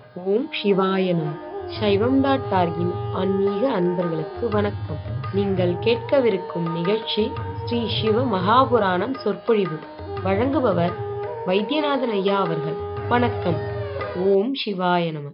ஓம் சிவாய நம சைவம் டாட் டார்கின் ஆன்மீக அன்பர்களுக்கு வணக்கம் நீங்கள் கேட்கவிருக்கும் நிகழ்ச்சி ஸ்ரீ சிவ மகாபுராணம் சொற்பொழிவு வழங்குபவர் வைத்தியநாதன் ஐயா அவர்கள் வணக்கம் ஓம் சிவாய நம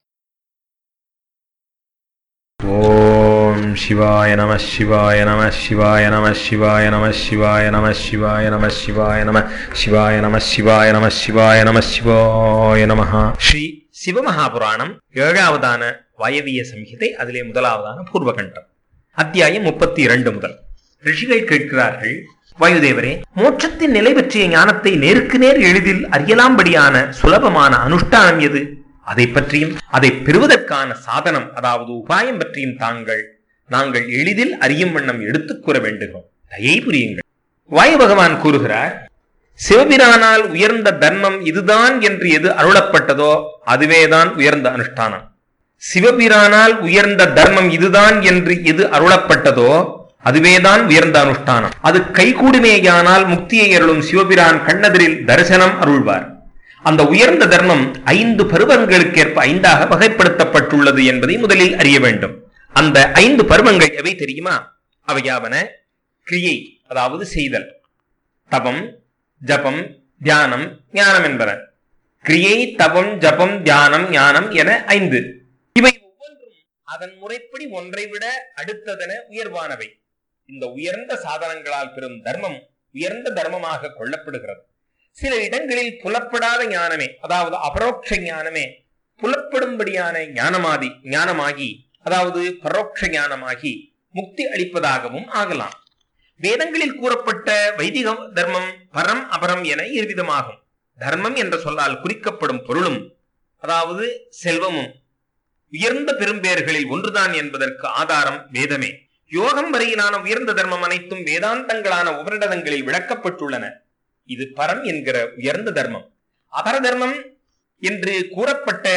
ஓம் சிவாய நம சிவாய நம சிவாய நம சிவாய நம சிவாய நம சிவாய நம சிவாய நம சிவாய நம சிவாய நம சிவாய நம சிவாய நம ஸ்ரீ சிவமகாபுராணம் ஏழாவதான வாயவிய சம்ஹிதை அதிலே முதலாவதான பூர்வகண்டம் அத்தியாயம் முப்பத்தி இரண்டு முதல் ரிஷிகள் கேட்கிறார்கள் வாயுதேவரே மோட்சத்தின் நிலை பற்றிய ஞானத்தை நேருக்கு நேர் எளிதில் அறியலாம்படியான சுலபமான அனுஷ்டானம் எது அதை பற்றியும் அதை பெறுவதற்கான சாதனம் அதாவது உபாயம் பற்றியும் தாங்கள் நாங்கள் எளிதில் அறியும் வண்ணம் எடுத்துக் கூற வேண்டுகிறோம் தயை புரியுங்கள் வாயு பகவான் கூறுகிறார் சிவபிரானால் உயர்ந்த தர்மம் இதுதான் என்று எது அருளப்பட்டதோ அதுவேதான் உயர்ந்த அனுஷ்டானம் சிவபிரானால் உயர்ந்த தர்மம் இதுதான் என்று எது அருளப்பட்டதோ அதுவேதான் உயர்ந்த அனுஷ்டானம் அது கைகூடுமேயானால் முக்தியை அருளும் சிவபிரான் கண்ணெதிரில் தரிசனம் அருள்வார் அந்த உயர்ந்த தர்மம் ஐந்து பருவங்களுக்கேற்ப ஐந்தாக வகைப்படுத்தப்பட்டுள்ளது என்பதை முதலில் அறிய வேண்டும் அந்த ஐந்து பருவங்கள் எவை தெரியுமா அவையாவன கிரியை அதாவது செய்தல் தபம் ஜபம் தியானம் ஞானம் என்பன கிரியை தபம் ஜபம் தியானம் ஞானம் என ஐந்து இவை ஒவ்வொன்றும் அதன் முறைப்படி ஒன்றை விட அடுத்ததென உயர்வானவை இந்த உயர்ந்த சாதனங்களால் பெறும் தர்மம் உயர்ந்த தர்மமாக கொள்ளப்படுகிறது சில இடங்களில் புலப்படாத ஞானமே அதாவது அபரோக்ஷ ஞானமே புலப்படும்படியான ஞானமாதி ஞானமாகி அதாவது பரோட்ச ஞானமாகி முக்தி அளிப்பதாகவும் ஆகலாம் வேதங்களில் கூறப்பட்ட வைதிக தர்மம் பரம் அபரம் என இருவிதமாகும் தர்மம் என்ற சொல்லால் குறிக்கப்படும் பொருளும் அதாவது செல்வமும் உயர்ந்த பெரும்பேர்களில் ஒன்றுதான் என்பதற்கு ஆதாரம் வேதமே யோகம் வரையிலான உயர்ந்த தர்மம் அனைத்தும் வேதாந்தங்களான உபரிடதங்களில் விளக்கப்பட்டுள்ளன இது பரம் என்கிற உயர்ந்த தர்மம் அபர தர்மம் என்று கூறப்பட்ட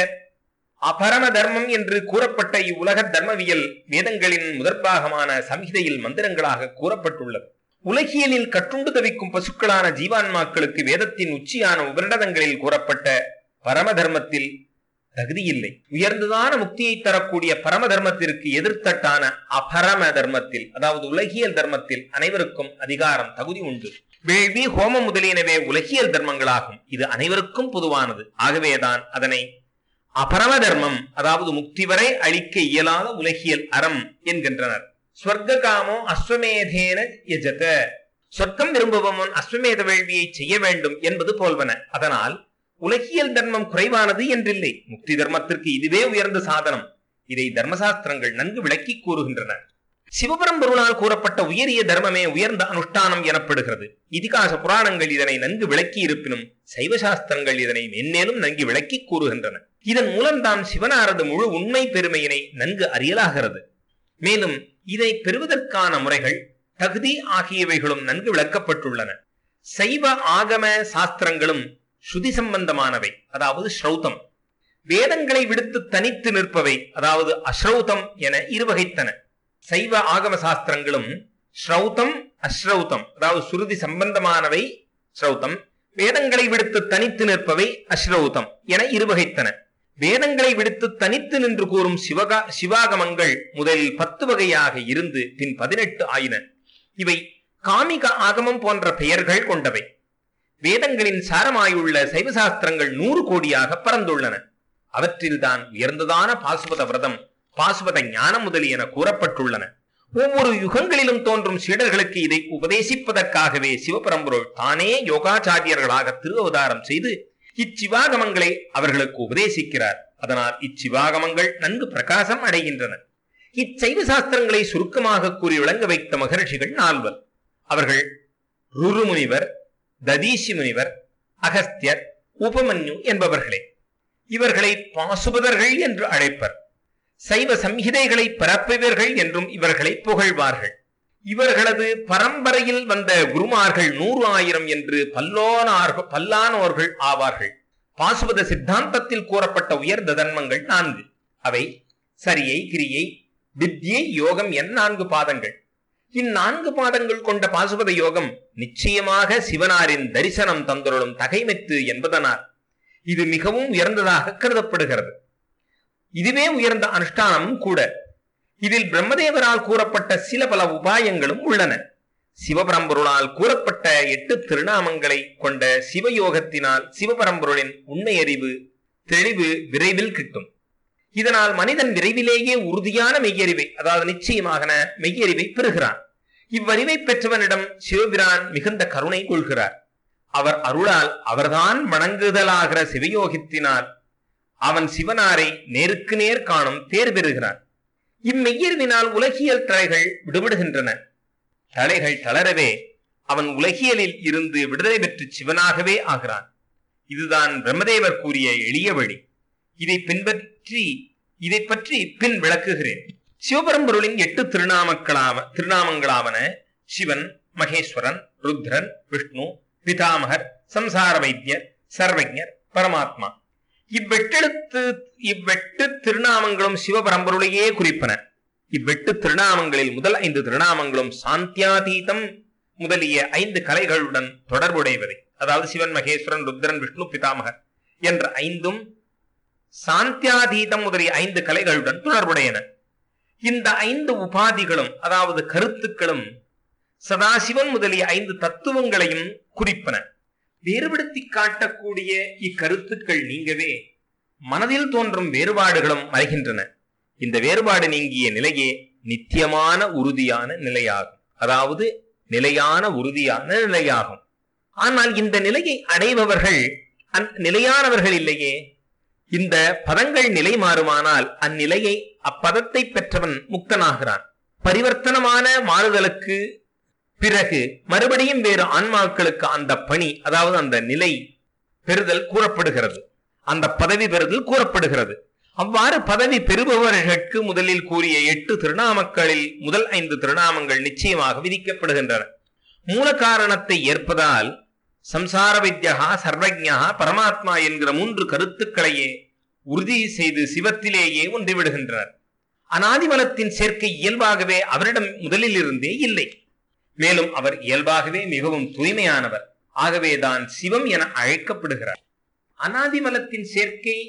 அபரம தர்மம் என்று கூறப்பட்ட இவ்வுலக தர்மவியல் வேதங்களின் முதற்பாகமான சம்ஹிதையில் மந்திரங்களாக கூறப்பட்டுள்ளது உலகியலில் கட்டுண்டு தவிக்கும் பசுக்களான ஜீவான்மாக்களுக்கு வேதத்தின் உச்சியான உபரிடதங்களில் கூறப்பட்ட பரம தர்மத்தில் தகுதியில்லை உயர்ந்ததான முக்தியை தரக்கூடிய பரம தர்மத்திற்கு எதிர்த்தட்டான அபரம தர்மத்தில் அதாவது உலகியல் தர்மத்தில் அனைவருக்கும் அதிகாரம் தகுதி உண்டு வேள்வி ஹோமம் முதலியனவே உலகியல் தர்மங்களாகும் இது அனைவருக்கும் பொதுவானது ஆகவேதான் அதனை அபரம தர்மம் அதாவது முக்தி வரை அளிக்க இயலாத உலகியல் அறம் என்கின்றனர் ஸ்வர்க்க காமோ அஸ்வமேதேன யஜத சொர்க்கம் விரும்புபவன் அஸ்வமேத வேள்வியை செய்ய வேண்டும் என்பது போல்வன அதனால் உலகியல் தர்மம் குறைவானது என்றில்லை முக்தி தர்மத்திற்கு இதுவே உயர்ந்த சாதனம் இதை தர்மசாஸ்திரங்கள் நன்கு விளக்கி கூறுகின்றன சிவபரம்பொருளால் கூறப்பட்ட உயரிய தர்மமே உயர்ந்த அனுஷ்டானம் எனப்படுகிறது இதிகாச புராணங்கள் இதனை நன்கு விளக்கி இருப்பினும் சைவ சாஸ்திரங்கள் இதனை மென்மேலும் நன்கு விளக்கி கூறுகின்றன இதன் மூலம்தான் சிவனாரது முழு உண்மை பெருமையினை நன்கு அறியலாகிறது மேலும் இதை பெறுவதற்கான முறைகள் தகுதி ஆகியவைகளும் நன்கு விளக்கப்பட்டுள்ளன சைவ ஆகம சாஸ்திரங்களும் ஸ்ருதி சம்பந்தமானவை அதாவது ஸ்ரௌதம் வேதங்களை விடுத்து தனித்து நிற்பவை அதாவது அஸ்ரௌதம் என இருவகைத்தன சைவ ஆகம சாஸ்திரங்களும் ஸ்ரௌதம் அஸ்ரௌதம் அதாவது சுருதி சம்பந்தமானவை ஸ்ரௌதம் வேதங்களை விடுத்து தனித்து நிற்பவை அஸ்ரௌதம் என இருவகைத்தன வேதங்களை விடுத்து தனித்து நின்று கூறும் சிவகா சிவாகமங்கள் முதலில் பத்து வகையாக இருந்து பின் பதினெட்டு ஆயின இவை காமிக ஆகமம் போன்ற பெயர்கள் கொண்டவை வேதங்களின் சாரமாயுள்ள சைவ சாஸ்திரங்கள் நூறு கோடியாக பறந்துள்ளன அவற்றில்தான் உயர்ந்ததான பாசுபத விரதம் பாசுபத ஞானம் முதலியன கூறப்பட்டுள்ளன ஒவ்வொரு யுகங்களிலும் தோன்றும் சீடர்களுக்கு இதை உபதேசிப்பதற்காகவே சிவபரம்பொருள் தானே யோகாச்சாரியர்களாக திருவதாரம் செய்து இச்சிவாகமங்களை அவர்களுக்கு உபதேசிக்கிறார் அதனால் இச்சிவாகமங்கள் நன்கு பிரகாசம் அடைகின்றன இச்சைவ சாஸ்திரங்களை சுருக்கமாக கூறி விளங்க வைத்த மகர்ஷிகள் நால்வர் அவர்கள் ருரு முனிவர் ததீசி முனிவர் அகஸ்தியர் உபமன்யு என்பவர்களே இவர்களை பாசுபதர்கள் என்று அழைப்பர் சைவ சம்ஹிதைகளை பரப்புவர்கள் என்றும் இவர்களை புகழ்வார்கள் இவர்களது பரம்பரையில் வந்த குருமார்கள் நூறு ஆயிரம் என்று பல்லோனார்கள் பல்லானோர்கள் ஆவார்கள் பாசுபத சித்தாந்தத்தில் கூறப்பட்ட உயர்ந்த தர்மங்கள் நான்கு அவை சரியை கிரியை வித்யை யோகம் என நான்கு பாதங்கள் இந்நான்கு பாதங்கள் கொண்ட பாசுபத யோகம் நிச்சயமாக சிவனாரின் தரிசனம் தந்தொருளும் தகைமெத்து என்பதனால் இது மிகவும் உயர்ந்ததாக கருதப்படுகிறது இதுவே உயர்ந்த அனுஷ்டானமும் கூட இதில் பிரம்மதேவரால் கூறப்பட்ட சில பல உபாயங்களும் உள்ளன சிவபரம்பொருளால் கூறப்பட்ட எட்டு திருநாமங்களை கொண்ட சிவயோகத்தினால் சிவபரம்பொருளின் உண்மை அறிவு தெளிவு விரைவில் கிட்டும் இதனால் மனிதன் விரைவிலேயே உறுதியான மெய்யறிவை அதாவது நிச்சயமாக மெய்யறிவை பெறுகிறான் இவ்வறிவை பெற்றவனிடம் சிவபிரான் மிகுந்த கருணை கொள்கிறார் அவர் அருளால் அவர்தான் வணங்குதலாகிற சிவயோகத்தினால் அவன் சிவனாரை நேருக்கு நேர் காணும் தேர் பெறுகிறான் இம்மெய்யறிவினால் உலகியல் தலைகள் விடுபடுகின்றன தலைகள் தளரவே அவன் உலகியலில் இருந்து விடுதலை பெற்று சிவனாகவே ஆகிறான் இதுதான் பிரம்மதேவர் கூறிய எளிய வழி இதை பின்பற்றி இதை பற்றி பின் விளக்குகிறேன் சிவபரம்பொருளின் எட்டு திருநாமக்களாவ திருநாமங்களாவன சிவன் மகேஸ்வரன் ருத்ரன் விஷ்ணு பிதாமகர் சம்சார வைத்தியர் சர்வஜர் பரமாத்மா இவ்வெட்டெழுத்து இவ்வெட்டு திருநாமங்களும் சிவபரம்பொருளையே குறிப்பன இவ்வெட்டு திருநாமங்களில் முதல் ஐந்து திருநாமங்களும் சாந்தியாதீதம் முதலிய ஐந்து கலைகளுடன் தொடர்புடையவை அதாவது சிவன் மகேஸ்வரன் ருத்ரன் விஷ்ணு பிதாமகர் என்ற ஐந்தும் சாந்தியாதீதம் முதலிய ஐந்து கலைகளுடன் தொடர்புடையன இந்த ஐந்து உபாதிகளும் அதாவது கருத்துக்களும் சதாசிவன் முதலிய ஐந்து தத்துவங்களையும் குறிப்பன வேறுபடுத்தி காட்டக்கூடிய இக்கருத்துக்கள் நீங்கவே மனதில் தோன்றும் வேறுபாடுகளும் மறைகின்றன இந்த வேறுபாடு நீங்கிய நிலையே நித்தியமான உறுதியான நிலையாகும் அதாவது நிலையான உறுதியான நிலையாகும் ஆனால் இந்த நிலையை அடைபவர்கள் நிலையானவர்கள் இல்லையே இந்த பதங்கள் நிலை மாறுமானால் அந்நிலையை அப்பதத்தை பெற்றவன் முக்தனாகிறான் பரிவர்த்தனமான மாறுதலுக்கு பிறகு மறுபடியும் வேறு ஆன்மாக்களுக்கு அந்த பணி அதாவது அந்த நிலை பெறுதல் கூறப்படுகிறது அந்த பதவி பெறுதல் கூறப்படுகிறது அவ்வாறு பதவி பெறுபவர்களுக்கு முதலில் கூறிய எட்டு திருநாமக்களில் முதல் ஐந்து திருநாமங்கள் நிச்சயமாக விதிக்கப்படுகின்றன மூல காரணத்தை ஏற்பதால் சம்சார வித்யா சர்வஜா பரமாத்மா என்கிற மூன்று கருத்துக்களையே உறுதி செய்து சிவத்திலேயே ஒன்றிவிடுகின்றனர் அனாதிமலத்தின் சேர்க்கை இயல்பாகவே அவரிடம் முதலில் இருந்தே இல்லை மேலும் அவர் இயல்பாகவே மிகவும் தூய்மையானவர் ஆகவேதான் சிவம் என அழைக்கப்படுகிறார் அனாதிமலத்தின் சேர்க்கை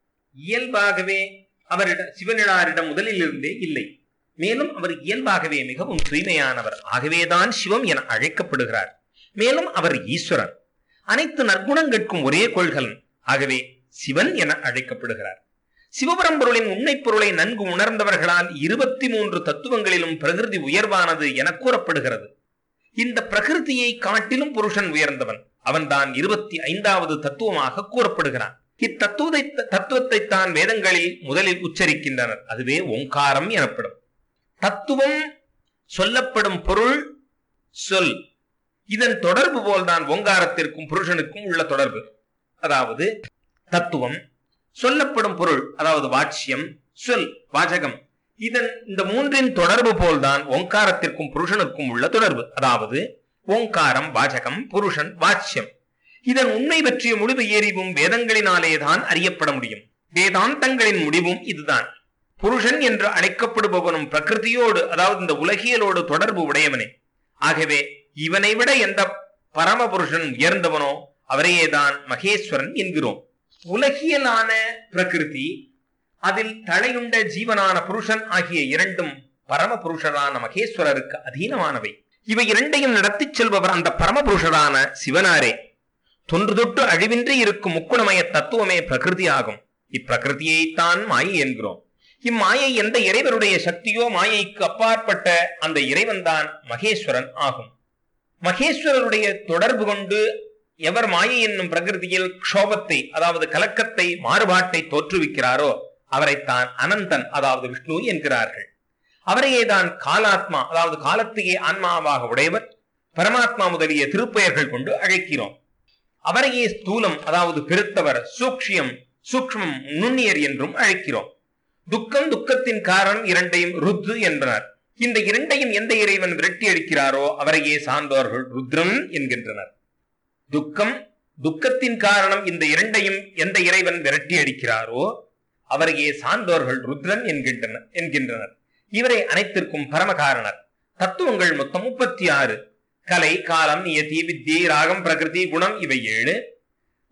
இயல்பாகவே அவரிடம் சிவனிடாரிடம் முதலில் இருந்தே இல்லை மேலும் அவர் இயல்பாகவே மிகவும் தூய்மையானவர் ஆகவேதான் சிவம் என அழைக்கப்படுகிறார் மேலும் அவர் ஈஸ்வரன் அனைத்து நற்குணங்கட்கும் ஒரே கொள்கலன் ஆகவே சிவன் என அழைக்கப்படுகிறார் சிவபரம்பொருளின் உண்மை பொருளை நன்கு உணர்ந்தவர்களால் இருபத்தி மூன்று தத்துவங்களிலும் பிரகிருதி உயர்வானது என கூறப்படுகிறது இந்த பிரகிருதியை காட்டிலும் புருஷன் உயர்ந்தவன் அவன்தான் இருபத்தி ஐந்தாவது தத்துவமாக கூறப்படுகிறான் இத்தத்துவத்தை தத்துவத்தை தான் வேதங்களில் முதலில் உச்சரிக்கின்றனர் அதுவே ஓங்காரம் எனப்படும் தத்துவம் சொல்லப்படும் பொருள் சொல் இதன் தொடர்பு போல்தான் ஓங்காரத்திற்கும் புருஷனுக்கும் உள்ள தொடர்பு அதாவது தத்துவம் சொல்லப்படும் பொருள் அதாவது வாட்சியம் சொல் வாசகம் இதன் இந்த மூன்றின் தொடர்பு போல்தான் ஓங்காரத்திற்கும் புருஷனுக்கும் உள்ள தொடர்பு அதாவது ஓங்காரம் வாசகம் புருஷன் வாட்சியம் இதன் உண்மை பற்றிய முடிவு எறிவும் வேதங்களினாலேதான் அறியப்பட முடியும் வேதாந்தங்களின் முடிவும் இதுதான் புருஷன் என்று அழைக்கப்படுபவனும் பிரகிருதியோடு அதாவது இந்த உலகியலோடு தொடர்பு உடையவனே ஆகவே இவனை விட எந்த பரம புருஷன் உயர்ந்தவனோ அவரையேதான் மகேஸ்வரன் என்கிறோம் உலகியலான பிரகிருதி அதில் தலையுண்ட ஜீவனான புருஷன் ஆகிய இரண்டும் பரம புருஷரான மகேஸ்வரருக்கு அதீனமானவை இவை இரண்டையும் நடத்திச் செல்பவர் அந்த பரம புருஷரான சிவனாரே தொன்று தொட்டு அழிவின்றி இருக்கும் முக்குணமய தத்துவமே பிரகிருதி ஆகும் இப்பிரகிருதியைத்தான் மாயை என்கிறோம் இம்மாயை எந்த இறைவருடைய சக்தியோ மாயைக்கு அப்பாற்பட்ட அந்த இறைவன்தான் மகேஸ்வரன் ஆகும் மகேஸ்வரருடைய தொடர்பு கொண்டு எவர் மாயை என்னும் பிரகிருதியில் க்ஷோபத்தை அதாவது கலக்கத்தை மாறுபாட்டை தோற்றுவிக்கிறாரோ அவரைத்தான் அனந்தன் அதாவது விஷ்ணு என்கிறார்கள் அவரையேதான் காலாத்மா அதாவது காலத்தையே ஆன்மாவாக உடையவர் பரமாத்மா முதலிய திருப்பெயர்கள் கொண்டு அழைக்கிறோம் அவரையே ஸ்தூலம் அதாவது பெருத்தவர் சூக்ஷியம் சூக்ஷ்மம் நுண்ணியர் என்றும் அழைக்கிறோம் துக்கம் துக்கத்தின் காரணம் இரண்டையும் ருத்து என்பனர் இந்த இரண்டையும் எந்த இறைவன் விரட்டி அடிக்கிறாரோ அவரையே சார்ந்தவர்கள் ருத்ரம் என்கின்றனர் துக்கம் துக்கத்தின் காரணம் இந்த இரண்டையும் எந்த இறைவன் விரட்டி அடிக்கிறாரோ அவரையே சார்ந்தோர்கள் ருத்ரன் என்கின்றனர் என்கின்றனர் இவரை அனைத்திற்கும் பரம காரணர் தத்துவங்கள் மொத்தம் முப்பத்தி ஆறு கலை காலம் நியதி வித்தியை ராகம் பிரகிருதி குணம் இவை ஏழு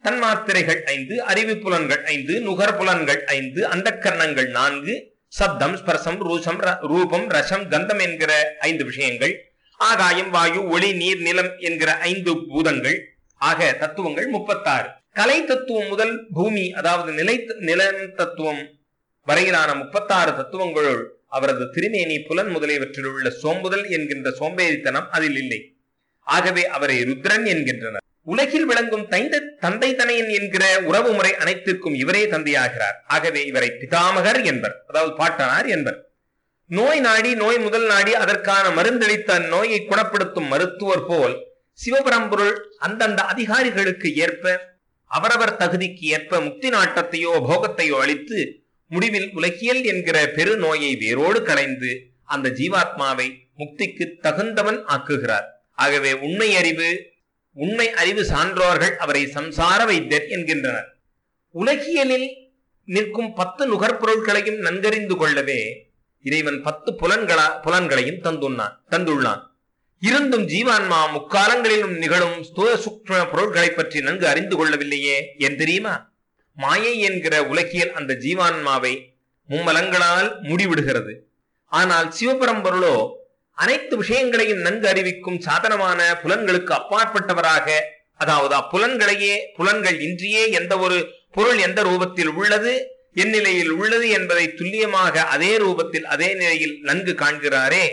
தன்மாத்திரைகள் ஐந்து அறிவு புலன்கள் ஐந்து நுகர் புலன்கள் ஐந்து அந்தக்கரணங்கள் நான்கு சப்தம் ஸ்பர்சம் ரூசம் ர- ரூபம் ரசம் கந்தம் என்கிற ஐந்து விஷயங்கள் ஆகாயம் வாயு ஒளி நீர் நிலம் என்கிற ஐந்து பூதங்கள் ஆக தத்துவங்கள் முப்பத்தாறு கலை தத்துவம் முதல் பூமி அதாவது நிலை நில தத்துவம் வரையிலான முப்பத்தாறு தத்துவங்களுள் அவரது திருமேனி புலன் முதலியவற்றில் உள்ள சோம்புதல் என்கின்ற சோம்பேறித்தனம் அதில் இல்லை ஆகவே அவரை ருத்ரன் என்கின்றனர் உலகில் விளங்கும் தைந்த தந்தை தனையன் என்கிற உறவு முறை அனைத்திற்கும் இவரே தந்தையாகிறார் ஆகவே இவரை பிதாமகர் என்பர் அதாவது பாட்டனார் என்பர் நோய் நாடி நோய் முதல் நாடி அதற்கான மருந்தளித்த அந்நோயை குணப்படுத்தும் மருத்துவர் போல் சிவபரம்பொருள் அந்தந்த அதிகாரிகளுக்கு ஏற்ப அவரவர் தகுதிக்கு ஏற்ப முக்தி நாட்டத்தையோ போகத்தையோ அளித்து முடிவில் உலகியல் என்கிற பெரு நோயை வேரோடு களைந்து அந்த ஜீவாத்மாவை முக்திக்கு தகுந்தவன் ஆக்குகிறார் ஆகவே உண்மை அறிவு உண்மை அறிவு சான்றோர்கள் அவரை சம்சார வைத்தியர் என்கின்றனர் உலகியலில் நிற்கும் பத்து நுகர்பொருட்களையும் நன்கறிந்து கொள்ளவே இறைவன் பத்து புலன்களா புலன்களையும் தந்துள்ளான் தந்துள்ளான் இருந்தும் ஜீவான்மா முக்காலங்களிலும் நிகழும் ஸ்தூல சூக்ஷ்ம பொருட்களை பற்றி நன்கு அறிந்து கொள்ளவில்லையே ஏன் தெரியுமா மாயை என்கிற உலகியல் அந்த ஜீவான்மாவை மும்மலங்களால் மூடிவிடுகிறது ஆனால் சிவபரம்பொருளோ அனைத்து விஷயங்களையும் நன்கு அறிவிக்கும் சாதனமான புலன்களுக்கு அப்பாற்பட்டவராக அதாவது அப்புலன்களையே புலன்கள் இன்றியே எந்த ஒரு பொருள் எந்த ரூபத்தில் உள்ளது எந்நிலையில் உள்ளது என்பதை துல்லியமாக அதே ரூபத்தில் அதே நிலையில் நன்கு காண்கிறாரே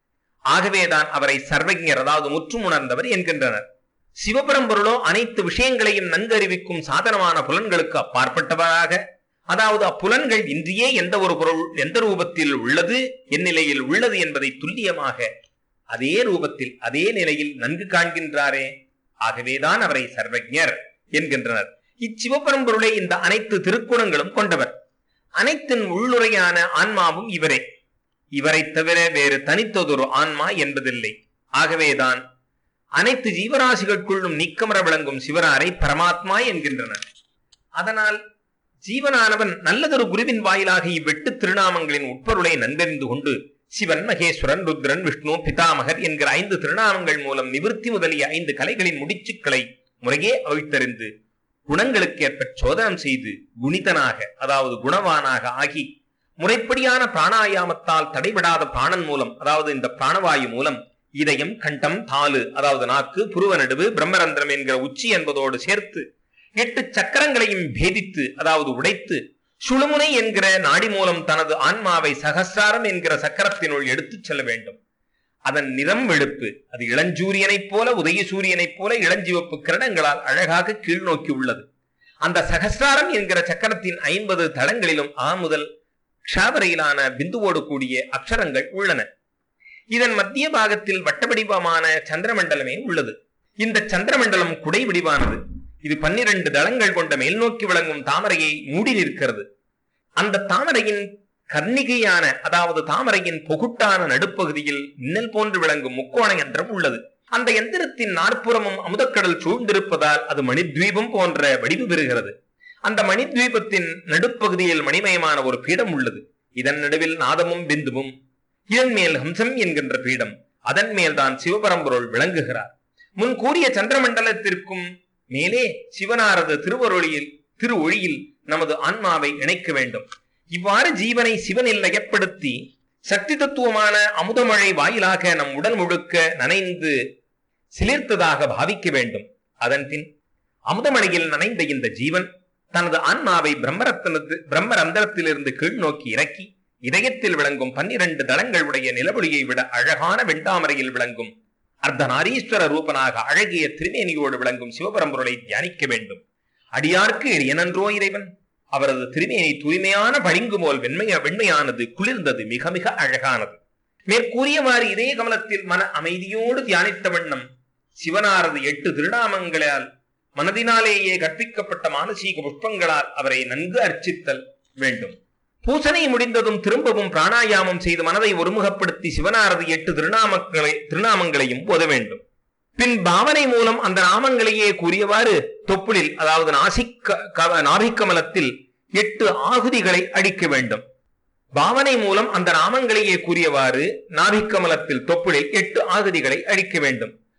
ஆகவேதான் அவரை சர்வஜர் அதாவது முற்றும் உணர்ந்தவர் என்கின்றனர் சிவபரம்பொருளோ அனைத்து விஷயங்களையும் நன்கு அறிவிக்கும் சாதனமான புலன்களுக்கு அப்பாற்பட்டவராக அதாவது அப்புலன்கள் இன்றியே எந்த ஒரு பொருள் எந்த ரூபத்தில் உள்ளது எந்நிலையில் உள்ளது என்பதை துல்லியமாக அதே ரூபத்தில் அதே நிலையில் நன்கு காண்கின்றாரே ஆகவேதான் அவரை சர்வஜர் என்கின்றனர் இச்சிவபரம்பொருளை இந்த அனைத்து திருக்குணங்களும் கொண்டவர் அனைத்தின் உள்ளுரையான ஆன்மாவும் இவரே இவரை தவிர வேறு தனித்ததொரு ஆன்மா என்பதில்லை ஆகவேதான் அனைத்து ஜீவராசிகளுக்குள்ளும் நீக்கமர விளங்கும் சிவராரை பரமாத்மா என்கின்றனர் அதனால் ஜீவனானவன் நல்லதொரு குருவின் வாயிலாக இவ்வெட்டு திருநாமங்களின் உட்பொருளை நன்கறிந்து கொண்டு சிவன் மகேஸ்வரன் ருத்ரன் விஷ்ணு பிதாமகர் என்கிற ஐந்து திருநாமங்கள் மூலம் நிவிருத்தி முதலிய ஐந்து கலைகளின் முடிச்சுக்களை முறையே அவிழ்த்தறிந்து குணங்களுக்கு ஏற்ப சோதனம் செய்து குணிதனாக அதாவது குணவானாக ஆகி முறைப்படியான பிராணாயாமத்தால் தடைபடாத பிராணன் மூலம் அதாவது இந்த பிராணவாயு மூலம் இதயம் கண்டம் தாலு அதாவது நாக்கு புருவ நடுவு பிரம்மரந்திரம் என்கிற உச்சி என்பதோடு சேர்த்து எட்டு சக்கரங்களையும் பேதித்து அதாவது உடைத்து சுழுமுனை என்கிற நாடி மூலம் தனது ஆன்மாவை சகசிராரம் என்கிற சக்கரத்தினுள் எடுத்துச் செல்ல வேண்டும் அதன் நிறம் வெளுப்பு அது இளஞ்சூரியனைப் போல உதய சூரியனைப் போல இளஞ்சிவப்பு கிரணங்களால் அழகாக கீழ்நோக்கி உள்ளது அந்த சகசிராரம் என்கிற சக்கரத்தின் ஐம்பது தளங்களிலும் ஆ முதல் க்ஷாவரையிலான பிந்துவோடு கூடிய அக்ஷரங்கள் உள்ளன இதன் மத்திய பாகத்தில் வட்டவடிவமான சந்திரமண்டலமே உள்ளது இந்த சந்திரமண்டலம் குடை வடிவானது இது பன்னிரண்டு தளங்கள் கொண்ட மேல்நோக்கி விளங்கும் தாமரையை மூடி நிற்கிறது அந்த தாமரையின் கர்ணிகையான அதாவது தாமரையின் பொகுட்டான நடுப்பகுதியில் மின்னல் போன்று விளங்கும் முக்கோண யந்திரம் உள்ளது அந்த எந்திரத்தின் நாற்புறமும் அமுதக்கடல் சூழ்ந்திருப்பதால் அது மணித்வீபம் போன்ற வடிவு பெறுகிறது அந்த மணித்வீபத்தின் நடுப்பகுதியில் மணிமயமான ஒரு பீடம் உள்ளது இதன் நடுவில் நாதமும் பிந்துவும் இதன் மேல் ஹம்சம் என்கின்ற பீடம் அதன் மேல் தான் சிவபரம்பொருள் விளங்குகிறார் முன் கூறிய சந்திரமண்டலத்திற்கும் மேலே சிவனாரது திருவருளியில் திரு ஒளியில் நமது ஆன்மாவை இணைக்க வேண்டும் இவ்வாறு ஜீவனை சிவனில் லயப்படுத்தி சக்தி தத்துவமான அமுதமழை வாயிலாக நம் உடல் முழுக்க நனைந்து சிலிர்த்ததாக பாவிக்க வேண்டும் அதன் பின் அமுதமழையில் நனைந்த இந்த ஜீவன் தனது ஆன்மாவை பிரம்மரத்தினது பிரம்மரந்தரத்திலிருந்து கீழ் நோக்கி இறக்கி இதயத்தில் விளங்கும் பன்னிரண்டு தளங்கள் உடைய நிலவொளியை விட அழகான வெண்டாமரையில் விளங்கும் அர்த்தநாரீஸ்வர ரூபனாக அழகிய திருமேனியோடு விளங்கும் சிவபரம்பொருளை தியானிக்க வேண்டும் அடியார்க்கு எளியனன்றோ இறைவன் அவரது திருமேனி தூய்மையான பளிங்கு போல் வெண்மைய வெண்மையானது குளிர்ந்தது மிக மிக அழகானது மேற்கூறியவாறு இதே கமலத்தில் மன அமைதியோடு தியானித்த வண்ணம் சிவனாரது எட்டு திருநாமங்களால் மனதினாலேயே கற்பிக்கப்பட்ட மானசீக புஷ்பங்களால் அவரை நன்கு அர்ச்சித்தல் வேண்டும் பூசனை முடிந்ததும் திரும்பவும் பிராணாயாமம் செய்து மனதை ஒருமுகப்படுத்தி சிவனாரது எட்டு திருநாமங்களை திருநாமங்களையும் ஓத வேண்டும் பின் பாவனை மூலம் அந்த நாமங்களையே கூறியவாறு தொப்புளில் அதாவது நாசிக்க க- நாபிக்கமலத்தில் எட்டு ஆகுதிகளை அடிக்க வேண்டும் பாவனை மூலம் அந்த நாமங்களையே கூறியவாறு நாபிக்கமலத்தில் தொப்புளில் எட்டு ஆகுதிகளை அழிக்க வேண்டும்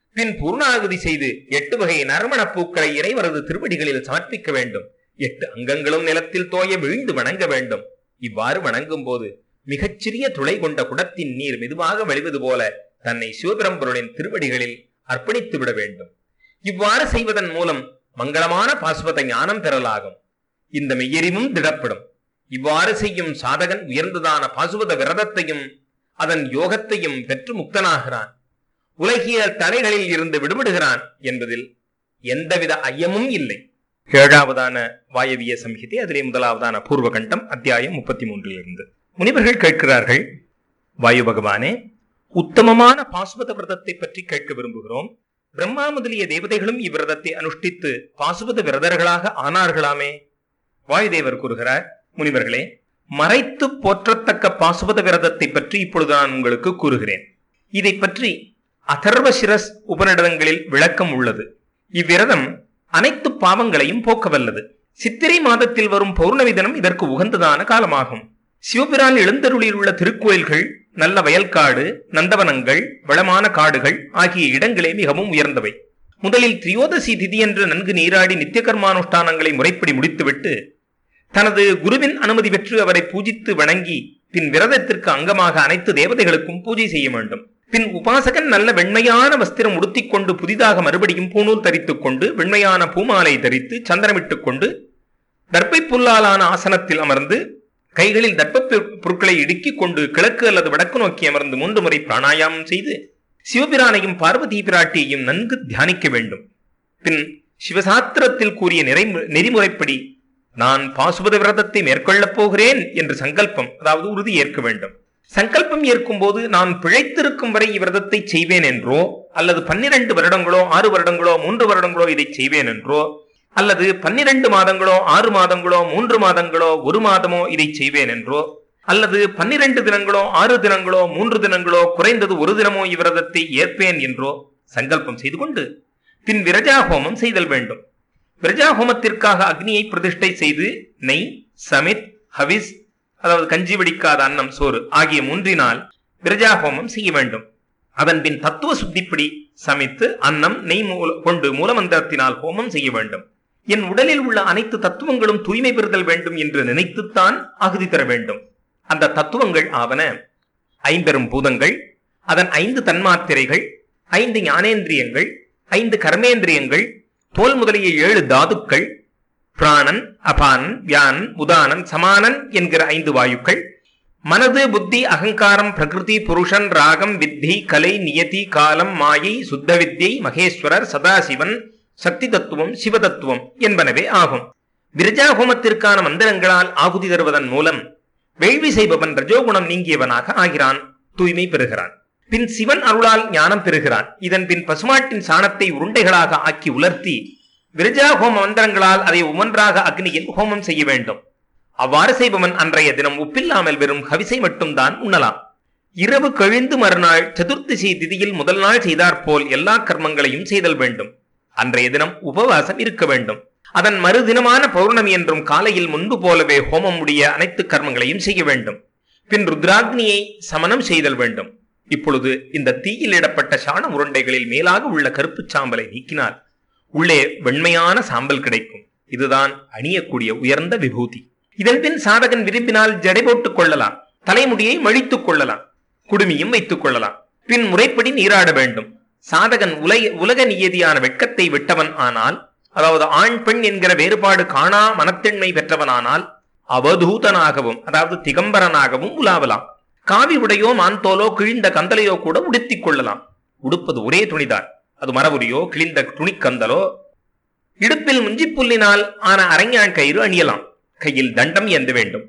பின் பூர்ணாகுதி செய்து எட்டு வகை நறுமணப் பூக்களை இறைவரது திருவடிகளில் சமர்ப்பிக்க வேண்டும் எட்டு அங்கங்களும் நிலத்தில் தோய வீழ்ந்து வணங்க வேண்டும் இவ்வாறு வணங்கும் போது மிகச்சிறிய துளை கொண்ட குடத்தின் நீர் மெதுவாக வழிவது போல தன்னை சிவபிரம்பொருளின் திருவடிகளில் அர்ப்பணித்து விட வேண்டும் இவ்வாறு செய்வதன் மூலம் மங்களமான பாசுபத ஞானம் பெறலாகும் இந்த மெய்யறிவும் திடப்படும் இவ்வாறு செய்யும் சாதகன் உயர்ந்ததான பாசுபத விரதத்தையும் அதன் யோகத்தையும் பெற்று முக்தனாகிறான் உலகியல் தடைகளில் இருந்து விடுபடுகிறான் என்பதில் எந்தவித ஐயமும் இல்லை ஏழாவதான வாயவிய சம்ஹிதை அதிலே முதலாவதான பூர்வகண்டம் அத்தியாயம் முப்பத்தி மூன்றிலிருந்து முனிவர்கள் கேட்கிறார்கள் வாயு பகவானே உத்தமமான பாசுபத விரதத்தை பற்றி கேட்க விரும்புகிறோம் பிரம்மா முதலிய தேவதைகளும் இவ்விரதத்தை அனுஷ்டித்து பாசுபத விரதர்களாக ஆனார்களாமே வாயுதேவர் கூறுகிறார் முனிவர்களே மறைத்து போற்றத்தக்க பாசுபத விரதத்தை பற்றி இப்பொழுது நான் உங்களுக்கு கூறுகிறேன் இதை பற்றி அதர்வசிரஸ் உபநிடதங்களில் விளக்கம் உள்ளது இவ்விரதம் அனைத்து பாவங்களையும் போக்க வல்லது சித்திரை மாதத்தில் வரும் பௌர்ணமி தினம் இதற்கு உகந்ததான காலமாகும் சிவபிரான் எழுந்தருளில் உள்ள திருக்கோயில்கள் நல்ல வயல்காடு நந்தவனங்கள் வளமான காடுகள் ஆகிய இடங்களே மிகவும் உயர்ந்தவை முதலில் திரியோதசி திதி என்று நன்கு நீராடி நித்திய கர்மானுஷ்டானங்களை முறைப்படி முடித்துவிட்டு தனது குருவின் அனுமதி பெற்று அவரை பூஜித்து வணங்கி பின் விரதத்திற்கு அங்கமாக அனைத்து தேவதைகளுக்கும் பூஜை செய்ய வேண்டும் பின் உபாசகன் நல்ல வெண்மையான வஸ்திரம் உடுத்திக் கொண்டு புதிதாக மறுபடியும் பூணூல் தரித்துக் கொண்டு வெண்மையான பூமாலை தரித்து சந்தனமிட்டுக் கொண்டு தர்ப்பை புல்லாலான ஆசனத்தில் அமர்ந்து கைகளில் தர்ப்ப பொருட்களை இடுக்கிக் கொண்டு கிழக்கு அல்லது வடக்கு நோக்கி அமர்ந்து மூன்று முறை பிராணாயாமம் செய்து சிவபிரானையும் பார்வதி பிராட்டியையும் நன்கு தியானிக்க வேண்டும் பின் சிவசாத்திரத்தில் கூறிய நிறை நெறிமுறைப்படி நான் பாசுபத விரதத்தை மேற்கொள்ளப் போகிறேன் என்று சங்கல்பம் அதாவது உறுதி ஏற்க வேண்டும் சங்கல்பம் ஏற்கும் போது நான் பிழைத்திருக்கும் வரை இவ்விரதத்தை செய்வேன் என்றோ அல்லது பன்னிரண்டு வருடங்களோ ஆறு வருடங்களோ மூன்று வருடங்களோ இதை செய்வேன் என்றோ அல்லது பன்னிரண்டு மாதங்களோ ஆறு மாதங்களோ மூன்று மாதங்களோ ஒரு மாதமோ இதை செய்வேன் என்றோ அல்லது பன்னிரண்டு தினங்களோ ஆறு தினங்களோ மூன்று தினங்களோ குறைந்தது ஒரு தினமோ இவ்விரதத்தை ஏற்பேன் என்றோ சங்கல்பம் செய்து கொண்டு பின் விரஜா ஹோமம் செய்தல் வேண்டும் விரஜா ஹோமத்திற்காக அக்னியை பிரதிஷ்டை செய்து நெய் சமித் ஹவிஸ் அதாவது கஞ்சி வடிக்காத அன்னம் சோறு ஆகிய மூன்றினால் விரஜா ஹோமம் செய்ய வேண்டும் அதன் பின் தத்துவ சுத்திப்படி சமைத்து அன்னம் நெய் மூல கொண்டு மூலமந்திரத்தினால் ஹோமம் செய்ய வேண்டும் என் உடலில் உள்ள அனைத்து தத்துவங்களும் தூய்மை பெறுதல் வேண்டும் என்று நினைத்துத்தான் அகுதி தர வேண்டும் அந்த தத்துவங்கள் ஆவன ஐம்பெரும் பூதங்கள் அதன் ஐந்து தன்மாத்திரைகள் ஐந்து ஞானேந்திரியங்கள் ஐந்து கர்மேந்திரியங்கள் தோல் முதலிய ஏழு தாதுக்கள் பிராணன் அபானன் வியானன் உதானன் சமானன் என்கிற ஐந்து வாயுக்கள் மனது புத்தி அகங்காரம் பிரகிருதி புருஷன் ராகம் வித்தி கலை நியதி காலம் மாயை சுத்த வித்யை மகேஸ்வரர் சதாசிவன் சக்தி தத்துவம் சிவ தத்துவம் என்பனவே ஆகும் விரஜா ஹோமத்திற்கான மந்திரங்களால் ஆகுதி தருவதன் மூலம் வேள்வி செய்பவன் ரஜோகுணம் நீங்கியவனாக ஆகிறான் தூய்மை பெறுகிறான் பின் சிவன் அருளால் ஞானம் பெறுகிறான் இதன் பின் பசுமாட்டின் சாணத்தை உருண்டைகளாக ஆக்கி உலர்த்தி விரஜா ஹோம மந்திரங்களால் அதை ஒவ்வொன்றாக அக்னியில் ஹோமம் செய்ய வேண்டும் அவ்வாறு செய்பவன் அன்றைய தினம் உப்பில்லாமல் வெறும் ஹவிசை மட்டும்தான் உண்ணலாம் இரவு கழிந்து மறுநாள் சதுர்த்திசி திதியில் முதல் நாள் செய்தாற்போல் எல்லா கர்மங்களையும் செய்தல் வேண்டும் அன்றைய தினம் உபவாசம் இருக்க வேண்டும் அதன் மறுதினமான பௌர்ணமி என்றும் காலையில் முன்பு போலவே ஹோமம் முடிய அனைத்து கர்மங்களையும் செய்ய வேண்டும் பின் ருத்ராக்னியை சமனம் செய்தல் வேண்டும் இப்பொழுது இந்த தீயில் இடப்பட்ட சாண உருண்டைகளில் மேலாக உள்ள கருப்புச் சாம்பலை நீக்கினால் உள்ளே வெண்மையான சாம்பல் கிடைக்கும் இதுதான் அணியக்கூடிய உயர்ந்த விபூதி இதன் பின் சாதகன் விரும்பினால் ஜடை போட்டுக் கொள்ளலாம் தலைமுடியை மழித்துக் கொள்ளலாம் குடுமியும் வைத்துக் கொள்ளலாம் பின் முறைப்படி நீராட வேண்டும் சாதகன் உலக உலக நியதியான வெட்கத்தை விட்டவன் ஆனால் அதாவது ஆண் பெண் என்கிற வேறுபாடு காணா மனத்தின்மை பெற்றவனானால் அவதூதனாகவும் அதாவது திகம்பரனாகவும் உலாவலாம் காவி உடையோ மான்தோலோ கிழிந்த கந்தலையோ கூட உடுத்திக் கொள்ளலாம் உடுப்பது ஒரே துணிதான் அது மரபுரியோ கிழிந்த துணிக்கந்தலோ இடுப்பில் முஞ்சிப்புல்லினால் ஆன அரஞ்ஞான் கயிறு அணியலாம் கையில் தண்டம் ஏந்த வேண்டும்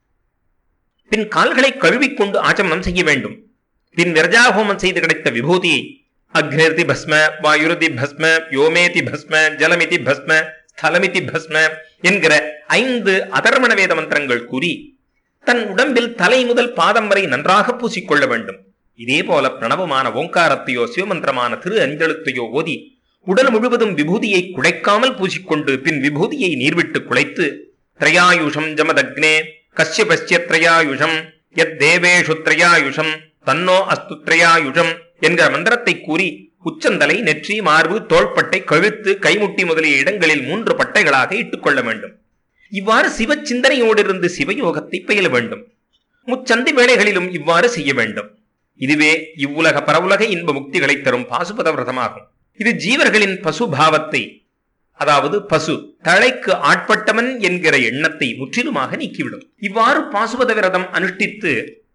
பின் கால்களை கழுவிக்கொண்டு ஆச்சமனம் செய்ய வேண்டும் பின் விரஜாஹோமம் செய்து கிடைத்த விபூதியை அக்னிர்தி பஸ்ம வாயுருதி பஸ்ம யோமேதி பஸ்ம ஜலமிதி பஸ்ம ஸ்தலமிதி பஸ்ம என்கிற ஐந்து அதர்மண வேத மந்திரங்கள் கூறி தன் உடம்பில் தலை முதல் பாதம் வரை நன்றாக பூசிக்கொள்ள வேண்டும் இதே போல பிரணவமான ஓங்காரத்தையோ சிவமந்திரமான திரு அஞ்செழுத்தையோ ஓதி உடல் முழுவதும் விபூதியை குழைக்காமல் பூசிக்கொண்டு பின் விபூதியை நீர்விட்டு குழைத்து திரையாயுஷம் ஜமதக்னே கஷ்யபஸ்ய திரையாயுஷம் எத் தேவேஷு திரையாயுஷம் தன்னோ அஸ்து திரையாயுஷம் என்கிற மந்திரத்தை கூறி உச்சந்தலை நெற்றி மார்பு தோள்பட்டை கழுத்து கைமுட்டி முதலிய இடங்களில் மூன்று பட்டைகளாக இட்டுக்கொள்ள வேண்டும் இவ்வாறு சிவ சிந்தனையோடு இருந்து சிவயோகத்தை பயில வேண்டும் முச்சந்தி வேளைகளிலும் இவ்வாறு செய்ய வேண்டும் இதுவே இவ்வுலக பரவுலக இன்ப முக்திகளை தரும் பாசுபத விரதமாகும் இது ஜீவர்களின் பசுபாவத்தை அதாவது பசு தழைக்கு ஆட்பட்டவன் என்கிற எண்ணத்தை முற்றிலுமாக நீக்கிவிடும் இவ்வாறு பாசுபத விரதம் அனுஷ்டித்து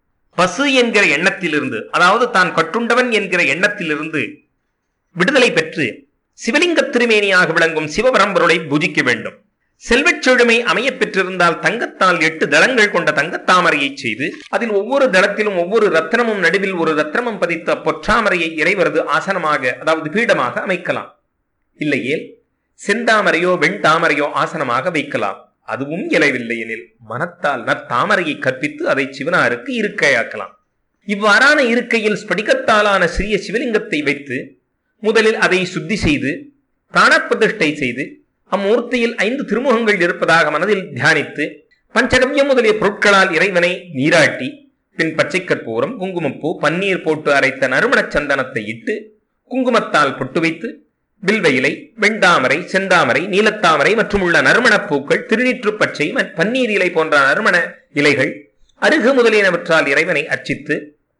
பசு என்கிற எண்ணத்திலிருந்து அதாவது தான் கட்டுண்டவன் என்கிற எண்ணத்திலிருந்து விடுதலை பெற்று சிவலிங்க திருமேனியாக விளங்கும் சிவபரம்பொருளை பூஜிக்க வேண்டும் செல்வச் செழுமை அமையப் பெற்றிருந்தால் தங்கத்தால் எட்டு தளங்கள் கொண்ட தங்கத்தாமரையை செய்து அதில் ஒவ்வொரு தளத்திலும் ஒவ்வொரு ரத்னமும் நடுவில் ஒரு ரத்னமும் பதித்த பொற்றாமரையை இறைவரது ஆசனமாக அதாவது பீடமாக அமைக்கலாம் இல்லையேல் செந்தாமரையோ வெண்தாமரையோ ஆசனமாக வைக்கலாம் அதுவும் இயலவில்லை எனில் மனத்தால் நற்தாமரையை கற்பித்து அதை சிவனாருக்கு இருக்கையாக்கலாம் இவ்வாறான இருக்கையில் ஸ்படிகத்தாலான சிறிய சிவலிங்கத்தை வைத்து முதலில் அதை சுத்தி செய்து பிராணப்பிரதிஷ்டை செய்து அம்மூர்த்தியில் ஐந்து திருமுகங்கள் இருப்பதாக மனதில் தியானித்து பஞ்சகவ்யம் முதலிய பொருட்களால் இறைவனை நீராட்டி பின் பச்சை கற்பூரம் குங்குமப்பூ பன்னீர் போட்டு அரைத்த நறுமணச் சந்தனத்தை இட்டு குங்குமத்தால் பொட்டு வைத்து வில்வயிலை வெண்தாமரை செந்தாமரை நீலத்தாமரை மற்றும் உள்ள நறுமணப் பூக்கள் திருநீற்று பச்சை ம- பன்னீர் இலை போன்ற நறுமண இலைகள் அருகு முதலியனவற்றால் இறைவனை அர்ச்சித்து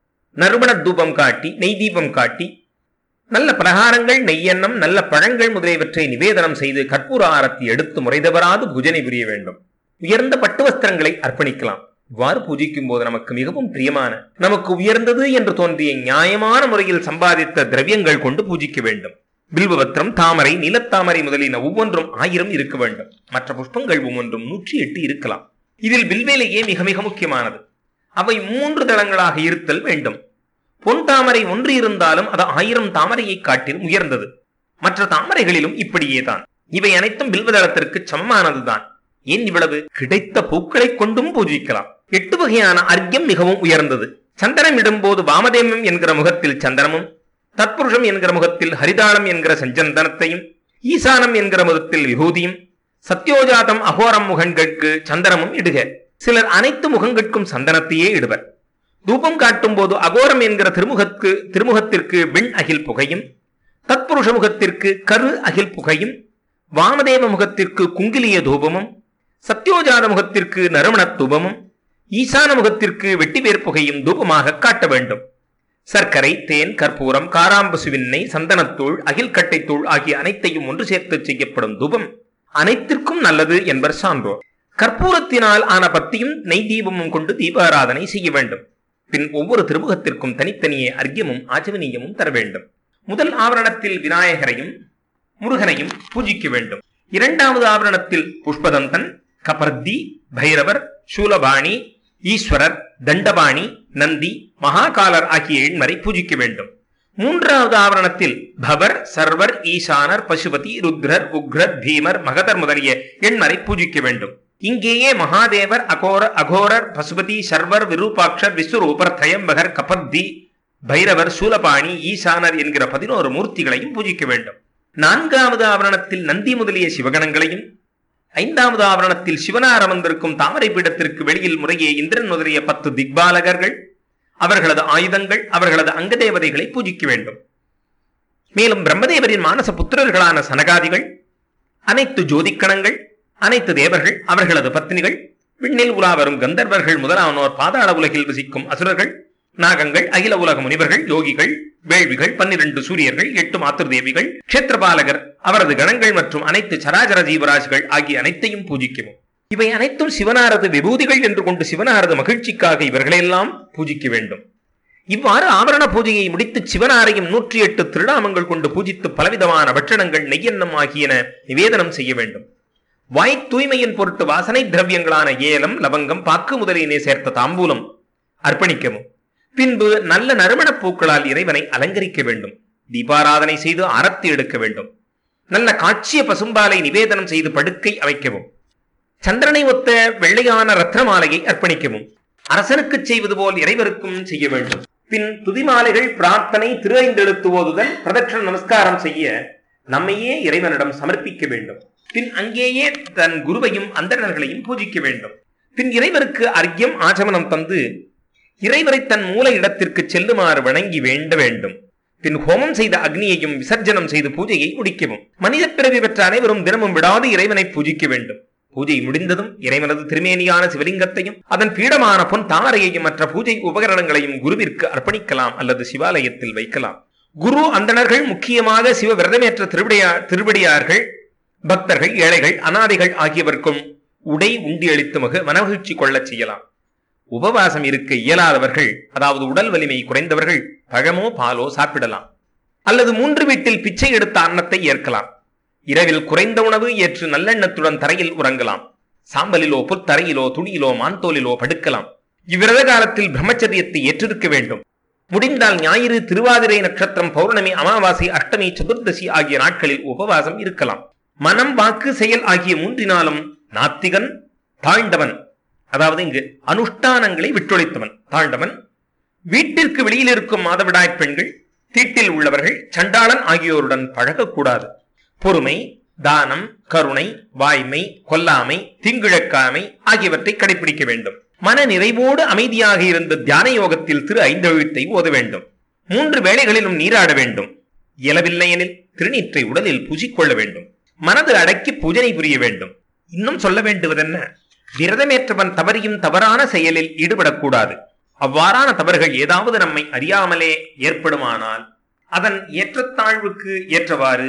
நறுமண தூபம் காட்டி நெய் தீபம் காட்டி நல்ல பலகாரங்கள் நெய்யெண்ணம் நல்ல பழங்கள் முதலியவற்றை நிவேதனம் செய்து கற்பூர ஆரத்தி எடுத்து முறைதவராது பூஜனை புரிய வேண்டும் உயர்ந்த பட்டு வஸ்திரங்களை அர்ப்பணிக்கலாம் இவ்வாறு பூஜிக்கும் போது நமக்கு மிகவும் பிரியமான நமக்கு உயர்ந்தது என்று தோன்றிய நியாயமான முறையில் சம்பாதித்த திரவியங்கள் கொண்டு பூஜிக்க வேண்டும் பில்வபத்திரம் தாமரை நீலத்தாமரை முதலின ஒவ்வொன்றும் ஆயிரம் இருக்க வேண்டும் மற்ற புஷ்பங்கள் ஒவ்வொன்றும் நூற்றி எட்டு இருக்கலாம் இதில் வில்வேலையே மிக மிக முக்கியமானது அவை மூன்று தளங்களாக இருத்தல் வேண்டும் பொன் தாமரை ஒன்று இருந்தாலும் அது ஆயிரம் தாமரையை காட்டிலும் உயர்ந்தது மற்ற தாமரைகளிலும் இப்படியே தான் இவை அனைத்தும் பில்வதளத்திற்கு சமமானதுதான் ஏன் இவ்வளவு கிடைத்த பூக்களை கொண்டும் பூஜிக்கலாம் எட்டு வகையான அர்க்கியம் மிகவும் உயர்ந்தது சந்தனம் இடும்போது வாமதேமம் என்கிற முகத்தில் சந்தனமும் தத்புருஷம் என்கிற முகத்தில் ஹரிதாளம் என்கிற சஞ்சந்தனத்தையும் ஈசானம் என்கிற முகத்தில் விபூதியும் சத்யோஜாதம் அகோரம் முகங்களுக்கு சந்தனமும் இடுக சிலர் அனைத்து முகங்கட்கும் சந்தனத்தையே இடுவர் தூபம் காட்டும் போது அகோரம் என்கிற திருமுகக்கு திருமுகத்திற்கு வெண் அகில் புகையும் தத்புருஷ முகத்திற்கு கரு அகில் புகையும் வாமதேவ முகத்திற்கு குங்கிலிய தூபமும் சத்யோஜாத முகத்திற்கு நறுமணத் தூபமும் ஈசான முகத்திற்கு வெட்டிவேர் புகையும் தூபமாக காட்ட வேண்டும் சர்க்கரை தேன் கற்பூரம் காராம்பசுவின்னை சந்தனத்தூள் அகில்கட்டைத்தூள் ஆகிய அனைத்தையும் ஒன்று சேர்த்து செய்யப்படும் தூபம் அனைத்திற்கும் நல்லது என்பர் சான்றோர் கற்பூரத்தினால் ஆன பத்தியும் நெய் தீபமும் கொண்டு தீபாராதனை செய்ய வேண்டும் பின் ஒவ்வொரு திருமுகத்திற்கும் தனித்தனியே அர்க்கியமும் ஆச்சமனீயமும் தர வேண்டும் முதல் ஆவரணத்தில் விநாயகரையும் முருகனையும் பூஜிக்க வேண்டும் இரண்டாவது ஆவரணத்தில் புஷ்பதந்தன் கபர்தி பைரவர் சூலபாணி ஈஸ்வரர் தண்டபாணி நந்தி மகாகாலர் ஆகிய எண்மரை பூஜிக்க வேண்டும் மூன்றாவது ஆவரணத்தில் பவர் சர்வர் ஈசானர் பசுபதி ருத்ரர் உக்ரர் பீமர் மகதர் முதலிய எண்மரை பூஜிக்க வேண்டும் இங்கேயே மகாதேவர் அகோர அகோரர் பசுபதி சர்வர் விரூபாட்சர் விஸ்வரூபர் திரையம்பகர் கபர்தி பைரவர் சூலபாணி ஈசானர் என்கிற பதினோரு மூர்த்திகளையும் பூஜிக்க வேண்டும் நான்காவது ஆவரணத்தில் நந்தி முதலிய சிவகணங்களையும் ஐந்தாவது ஆவரணத்தில் சிவனார் அமர்ந்திருக்கும் தாமரை பீடத்திற்கு வெளியில் முறையே இந்திரன் முதலிய பத்து திக்பாலகர்கள் அவர்களது ஆயுதங்கள் அவர்களது அங்கதேவதைகளை பூஜிக்க வேண்டும் மேலும் பிரம்மதேவரின் மானச புத்திரர்களான சனகாதிகள் அனைத்து ஜோதிக்கணங்கள் அனைத்து தேவர்கள் அவர்களது பத்னிகள் விண்ணில் உலா வரும் கந்தர்வர்கள் முதலானோர் பாதாள உலகில் வசிக்கும் அசுரர்கள் நாகங்கள் அகில உலக முனிவர்கள் யோகிகள் வேள்விகள் பன்னிரண்டு சூரியர்கள் எட்டு மாத்திருதேவிகள் க்ஷேத்திரபாலகர் அவரது கணங்கள் மற்றும் அனைத்து சராசர ஜீவராசிகள் ஆகிய அனைத்தையும் பூஜிக்கவும் இவை அனைத்தும் சிவனாரது விபூதிகள் என்று கொண்டு சிவனாரது மகிழ்ச்சிக்காக இவர்களெல்லாம் பூஜிக்க வேண்டும் இவ்வாறு ஆவரண பூஜையை முடித்து சிவனாரையும் நூற்றி எட்டு திருநாமங்கள் கொண்டு பூஜித்து பலவிதமான பட்சணங்கள் நெய்யெண்ணம் ஆகியன நிவேதனம் செய்ய வேண்டும் வாய் தூய்மையின் பொருட்டு வாசனை திரவியங்களான ஏலம் லவங்கம் பாக்கு முதலியனை சேர்த்த தாம்பூலம் அர்ப்பணிக்கவும் பின்பு நல்ல நறுமணப் பூக்களால் இறைவனை அலங்கரிக்க வேண்டும் தீபாராதனை செய்து ஆரத்தி எடுக்க வேண்டும் நல்ல காட்சிய பசும்பாலை நிவேதனம் செய்து படுக்கை அமைக்கவும் சந்திரனை ஒத்த வெள்ளையான ரத்ன மாலையை அர்ப்பணிக்கவும் அரசனுக்கு செய்வது போல் இறைவருக்கும் செய்ய வேண்டும் பின் துதிமாலைகள் பிரார்த்தனை திரு ஐந்தெழுத்து ஓதுதல் பிரதட்சண நமஸ்காரம் செய்ய நம்மையே இறைவனிடம் சமர்ப்பிக்க வேண்டும் பின் அங்கேயே தன் குருவையும் அந்தணர்களையும் பூஜிக்க வேண்டும் பின் இறைவருக்கு அர்க்கியம் ஆச்சமனம் தந்து இறைவரை தன் மூல இடத்திற்கு செல்லுமாறு வணங்கி வேண்ட வேண்டும் பின் ஹோமம் செய்த அக்னியையும் விசர்ஜனம் செய்து பூஜையை முடிக்கவும் மனித பிறவி பெற்ற அனைவரும் தினமும் விடாது இறைவனை பூஜிக்க வேண்டும் பூஜை முடிந்ததும் இறைவனது திருமேனியான சிவலிங்கத்தையும் அதன் பீடமான பொன் தாமரையையும் மற்ற பூஜை உபகரணங்களையும் குருவிற்கு அர்ப்பணிக்கலாம் அல்லது சிவாலயத்தில் வைக்கலாம் குரு அந்தணர்கள் முக்கியமாக சிவ விரதமேற்ற திருவிடையா திருவிடையார்கள் பக்தர்கள் ஏழைகள் அனாதைகள் ஆகியவர்க்கும் உடை உண்டி அளித்து மக மனமகிழ்ச்சி கொள்ளச் செய்யலாம் உபவாசம் இருக்க இயலாதவர்கள் அதாவது உடல் வலிமை குறைந்தவர்கள் பழமோ பாலோ சாப்பிடலாம் அல்லது மூன்று வீட்டில் பிச்சை எடுத்த அன்னத்தை ஏற்கலாம் இரவில் குறைந்த உணவு ஏற்று நல்லெண்ணத்துடன் தரையில் உறங்கலாம் சாம்பலிலோ புத்தரையிலோ துணியிலோ மான்தோலிலோ படுக்கலாம் இவ்விரத காலத்தில் பிரம்மச்சரியத்தை ஏற்றிருக்க வேண்டும் முடிந்தால் ஞாயிறு திருவாதிரை நட்சத்திரம் பௌர்ணமி அமாவாசை அஷ்டமி சதுர்தசி ஆகிய நாட்களில் உபவாசம் இருக்கலாம் மனம் வாக்கு செயல் ஆகிய மூன்றினாலும் நாத்திகன் தாழ்ந்தவன் அதாவது இங்கு அனுஷ்டானங்களை விட்டொழித்தவன் தாழ்ந்தவன் வீட்டிற்கு வெளியில் இருக்கும் மாதவிடாய் பெண்கள் தீட்டில் உள்ளவர்கள் சண்டாளன் ஆகியோருடன் பழகக்கூடாது பொறுமை தானம் கருணை வாய்மை கொல்லாமை தீங்கிழக்காமை ஆகியவற்றை கடைபிடிக்க வேண்டும் மன நிறைவோடு அமைதியாக இருந்த தியான யோகத்தில் திரு ஐந்தெழுத்தை ஓத வேண்டும் மூன்று வேளைகளிலும் நீராட வேண்டும் இயலவில்லை எனில் திருநீற்றை உடலில் பூசிக்கொள்ள வேண்டும் மனது அடக்கி பூஜனை புரிய வேண்டும் இன்னும் சொல்ல வேண்டுவதென்ன விரதமேற்றவன் தவறியும் தவறான செயலில் ஈடுபடக்கூடாது அவ்வாறான தவறுகள் ஏதாவது நம்மை அறியாமலே ஏற்படுமானால் அதன் ஏற்றத்தாழ்வுக்கு ஏற்றவாறு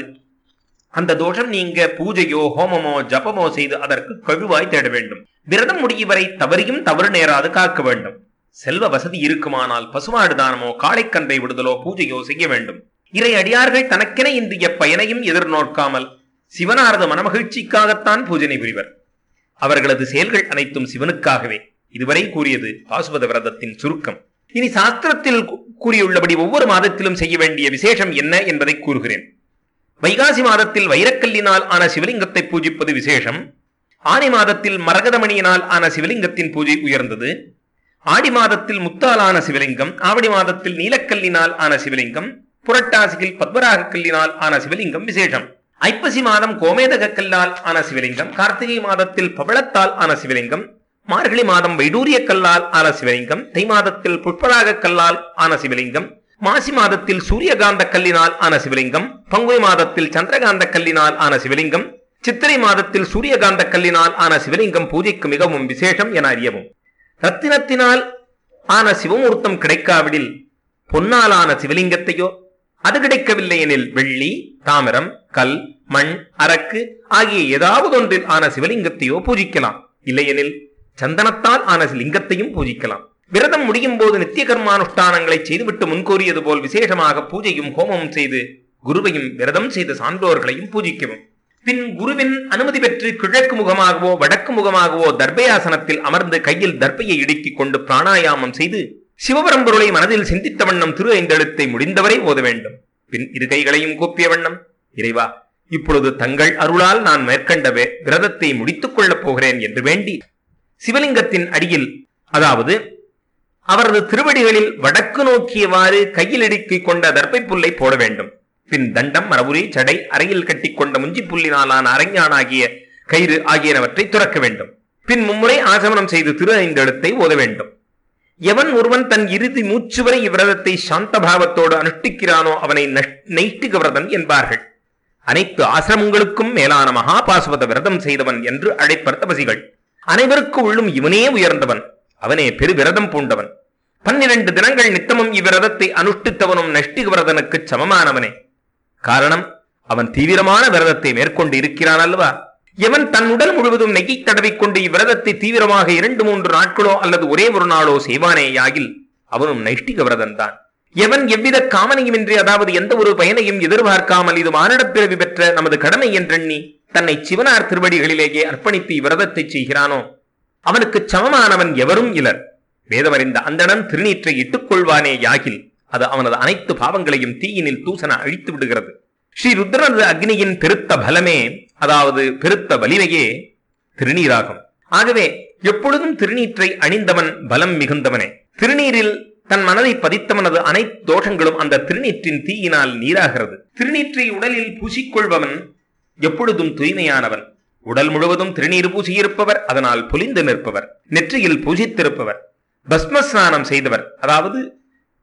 அந்த தோஷம் நீங்க பூஜையோ ஹோமமோ ஜபமோ செய்து அதற்கு கழுவாய் தேட வேண்டும் விரதம் முடியும் வரை தவறியும் தவறு நேராது காக்க வேண்டும் செல்வ வசதி இருக்குமானால் பசுமாடு தானமோ காளைக்கன்றை விடுதலோ பூஜையோ செய்ய வேண்டும் இறை அடியார்கள் தனக்கென இன்று எப்பயனையும் எதிர்நோக்காமல் சிவனாரது மனமகிழ்ச்சிக்காகத்தான் பூஜனை புரிவர் அவர்களது செயல்கள் அனைத்தும் சிவனுக்காகவே இதுவரை கூறியது பாசுபத விரதத்தின் சுருக்கம் இனி சாஸ்திரத்தில் கூ- கூறியுள்ளபடி ஒவ்வொரு மாதத்திலும் செய்ய வேண்டிய விசேஷம் என்ன என்பதை கூறுகிறேன் வைகாசி மாதத்தில் வைரக்கல்லினால் ஆன சிவலிங்கத்தை பூஜிப்பது விசேஷம் ஆனி மாதத்தில் மரகதமணியினால் ஆன சிவலிங்கத்தின் பூஜை உயர்ந்தது ஆடி மாதத்தில் முத்தாலான சிவலிங்கம் ஆவடி மாதத்தில் நீலக்கல்லினால் ஆன சிவலிங்கம் புரட்டாசியில் பத்மராக கல்லினால் ஆன சிவலிங்கம் விசேஷம் ஐப்பசி மாதம் கோமேதக கல்லால் ஆன சிவலிங்கம் கார்த்திகை மாதத்தில் பவளத்தால் ஆன சிவலிங்கம் மார்கழி மாதம் வைடூரிய கல்லால் ஆன சிவலிங்கம் தை மாதத்தில் புஷ்பராக கல்லால் ஆன சிவலிங்கம் மாசி மாதத்தில் சூரியகாந்த கல்லினால் ஆன சிவலிங்கம் பங்குனி மாதத்தில் சந்திரகாந்த கல்லினால் ஆன சிவலிங்கம் சித்திரை மாதத்தில் சூரியகாந்த கல்லினால் ஆன சிவலிங்கம் பூஜைக்கு மிகவும் விசேஷம் என அறியவும் ரத்தினத்தினால் ஆன சிவமூர்த்தம் கிடைக்காவிடில் பொன்னாலான சிவலிங்கத்தையோ அது கிடைக்கவில்லை எனில் வெள்ளி தாமிரம் கல் மண் அரக்கு ஆகிய ஏதாவது ஒன்றில் ஆன சிவலிங்கத்தையோ பூஜிக்கலாம் இல்லையெனில் சந்தனத்தால் ஆன லிங்கத்தையும் பூஜிக்கலாம் விரதம் முடியும் போது நித்திய கர்மானுஷ்டானங்களை செய்துவிட்டு முன்கூறியது போல் விசேஷமாக பூஜையும் ஹோமமும் செய்து குருவையும் விரதம் செய்த சான்றோர்களையும் பூஜிக்கவும் பின் குருவின் அனுமதி பெற்று கிழக்கு முகமாகவோ வடக்கு முகமாகவோ தர்பயாசனத்தில் அமர்ந்து கையில் தர்பையை இடுக்கிக் கொண்டு பிராணாயாமம் செய்து சிவபரம்பொருளை மனதில் சிந்தித்த வண்ணம் திரு ஐந்தெழுத்தை முடிந்தவரை ஓத வேண்டும் பின் இரு கைகளையும் கூப்பிய வண்ணம் இறைவா இப்பொழுது தங்கள் அருளால் நான் மேற்கண்ட வே- விரதத்தை முடித்துக் கொள்ளப் போகிறேன் என்று வேண்டி சிவலிங்கத்தின் அடியில் அதாவது அவரது திருவடிகளில் வடக்கு நோக்கியவாறு கையில் இடுக்கிக் கொண்ட தர்ப்பை புல்லை போட வேண்டும் பின் தண்டம் மரபுரி சடை அறையில் கட்டிக்கொண்ட முஞ்சி புல்லினாலான அரஞ்ஞானாகிய கயிறு ஆகியனவற்றை துறக்க வேண்டும் பின் மும்முறை ஆசமனம் செய்து திரு ஐந்தெழுத்தை ஓத வேண்டும் எவன் ஒருவன் தன் இறுதி மூச்சு வரை இவ்விரதத்தை சாந்த பாவத்தோடு அனுஷ்டிக்கிறானோ அவனை நஷ்- நைஷ்டிக விரதன் என்பார்கள் அனைத்து ஆசிரமங்களுக்கும் மேலான மகாபாசுவத விரதம் செய்தவன் என்று அழைப்பர் தபசிகள் அனைவருக்கு உள்ளும் இவனே உயர்ந்தவன் அவனே பெரு விரதம் பூண்டவன் பன்னிரண்டு தினங்கள் நித்தமும் இவ்விரதத்தை அனுஷ்டித்தவனும் நஷ்டிக விரதனுக்கு சமமானவனே காரணம் அவன் தீவிரமான விரதத்தை மேற்கொண்டு இருக்கிறான் அல்லவா எவன் தன் உடல் முழுவதும் நெய்யை தடவிக்கொண்டு இவ்விரதத்தை தீவிரமாக இரண்டு மூன்று நாட்களோ அல்லது ஒரே ஒரு நாளோ செய்வானேயாகில் அவனும் நைஷ்டிக விரதன் தான் எவன் எவ்வித காமனையுமின்றி அதாவது எந்த ஒரு பயனையும் எதிர்பார்க்காமல் இது மானிடப் பிறவி பெற்ற நமது கடமை என்றெண்ணி தன்னை சிவனார் திருவடிகளிலேயே அர்ப்பணித்து இவ்விரதத்தை செய்கிறானோ அவனுக்கு சமமானவன் எவரும் இலர் வேதமறிந்த அந்தணன் திருநீற்றை இட்டுக் கொள்வானே யாகில் அது அவனது அனைத்து பாவங்களையும் தீயினில் தூசன அழித்து விடுகிறது ஸ்ரீ ருத்ரனது அக்னியின் பெருத்த பலமே அதாவது பெருத்த வலிமையே திருநீராகும் ஆகவே எப்பொழுதும் திருநீற்றை அணிந்தவன் பலம் மிகுந்தவனே திருநீரில் தன் மனதை பதித்தவனது அனைத்து தோஷங்களும் அந்த திருநீற்றின் தீயினால் நீராகிறது திருநீற்றை உடலில் பூசிக்கொள்பவன் எப்பொழுதும் தூய்மையானவன் உடல் முழுவதும் திருநீர் பூசியிருப்பவர் அதனால் பொலிந்து நிற்பவர் நெற்றியில் பூசித்திருப்பவர் பஸ்ம ஸ்நானம் செய்தவர் அதாவது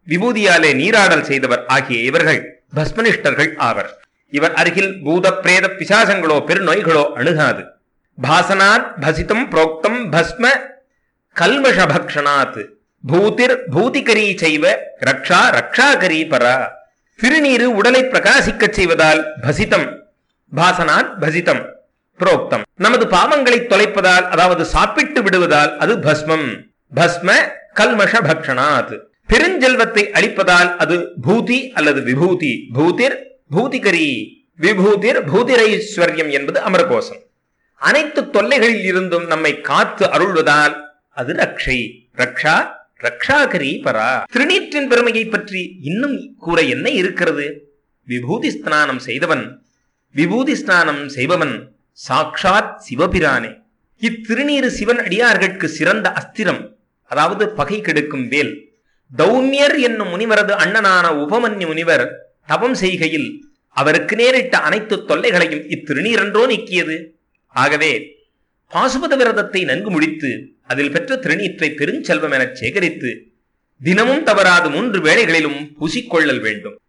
விபூதியாலே நீராடல் செய்தவர் ஆகிய இவர்கள் பஸ்மனிஷ்டர்கள் ஆவர் இவர் அருகில் பூத பிரேத பிசாசங்களோ பெருநோய்களோ அணுகாது பாசனாத் பசிதம் புரோக்தம் பஸ்ம கல்மஷபக்ஷனாத் பூதிர் பூதிகரி செய்வ ரக்ஷா ரக்ஷாகரி பரா திருநீரு உடலை பிரகாசிக்கச் செய்வதால் பசிதம் பாசனாத் பசிதம் புரோக்தம் நமது பாவங்களை தொலைப்பதால் அதாவது சாப்பிட்டு விடுவதால் அது பஸ்மம் பஸ்ம கல்மஷ பக்ஷனாத் பெருஞ்செல்வத்தை அளிப்பதால் அது பூதி அல்லது விபூதி பூதிர் பூதிகரி விபூதிர் பூதிரைஸ்வர்யம் என்பது அமரகோசம் அனைத்து தொல்லைகளில் இருந்தும் நம்மை காத்து அருள்வதால் அது ரக்ஷை ரக்ஷா ரக்ஷாகரி பரா திருநீற்றின் பெருமையை பற்றி இன்னும் கூற என்ன இருக்கிறது விபூதி ஸ்நானம் செய்தவன் விபூதி ஸ்நானம் செய்பவன் சாக்ஷாத் சிவபிரானே இத்திருநீரு சிவன் அடியார்கட்கு சிறந்த அஸ்திரம் அதாவது பகை கெடுக்கும் வேல் தௌமியர் என்னும் முனிவரது அண்ணனான உபமன்யு முனிவர் தவம் செய்கையில் அவருக்கு நேரிட்ட அனைத்து தொல்லைகளையும் இத்திருநீரன்றோ நீக்கியது ஆகவே பாசுபத விரதத்தை நன்கு முடித்து அதில் பெற்ற திருநீற்றை பெருஞ்செல்வம் எனச் சேகரித்து தினமும் தவறாது மூன்று வேளைகளிலும் பூசிக்கொள்ளல் வேண்டும்